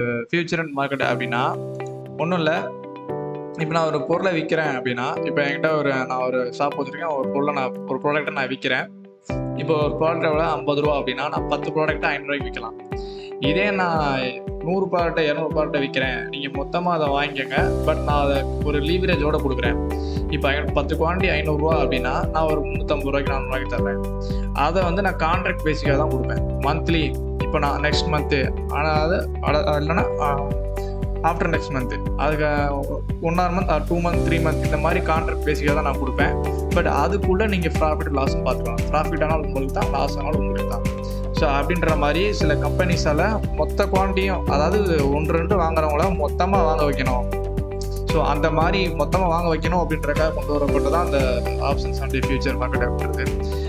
future and market அப்படின்னா ஒன்றும் இல்லை இப்போ நான் ஒரு பொருளை விற்கிறேன் அப்படின்னா இப்போ என்கிட்ட ஒரு நான் ஒரு ஷாப் வச்சுருக்கேன் ஒரு பொருளை நான் ஒரு ப்ராடக்ட்டை நான் விற்கிறேன் இப்போ ஒரு ப்ராடக்ட்டை விட ஐம்பது ரூபா அப்படின்னா நான் பத்து ப்ராடக்ட்டை ஐநூறுரூவாய்க்கு விற்கலாம் இதே நான் நூறு ப்ராடக்ட்டை இரநூறு ப்ராடக்ட்டை விற்கிறேன் நீங்கள் மொத்தமாக அதை வாங்கிக்கோங்க பட் நான் அதை ஒரு லீவரேஜோட கொடுக்குறேன் இப்போ ஐ- பத்து குவான்டிட்டி ஐநூறுரூவா அப்படின்னா நான் ஒரு முந்நூற்றம்பது ரூபாய்க்கு நானூறுவாய்க்கு தர்றேன் அதை வந்து நான் கான்ட்ராக்ட் பேசிக்காக தான் கொடுப்பேன் மந்த்லி இப்போ நான் நெக்ஸ்ட் மந்த்து ஆனால் அது அட- இல்லைன்னா ஆஃப்டர் நெக்ஸ்ட் மந்த்து அதுக்கு one or month two month three month இந்த மாதிரி கான்ட்ராக்ட் பேசிக்காக தான் நான் கொடுப்பேன் பட் அதுக்குள்ளே நீங்கள் ப்ராஃபிட் லாஸ் பார்த்துக்கலாம் ப்ராஃபிட் ஆனாலும் உங்களுக்கு தான் லாஸ் ஆனாலும் உங்களுக்கு தான் ஸோ அப்படின்ற மாதிரி சில கம்பெனிஸால் மொத்த குவான்டிட்டியும் அதாவது ஒன்று ரெண்டு வாங்குறவங்கள மொத்தமாக வாங்க வைக்கணும் ஸோ அந்த மாதிரி மொத்தமாக வாங்க வைக்கணும் அப்படின்றக்காக கொண்டு வரப்பட்டு தான் அந்த ஆப்ஷன்ஸ் அண்ட் ஃபியூச்சர் மார்க்கெட் அப்படின்றது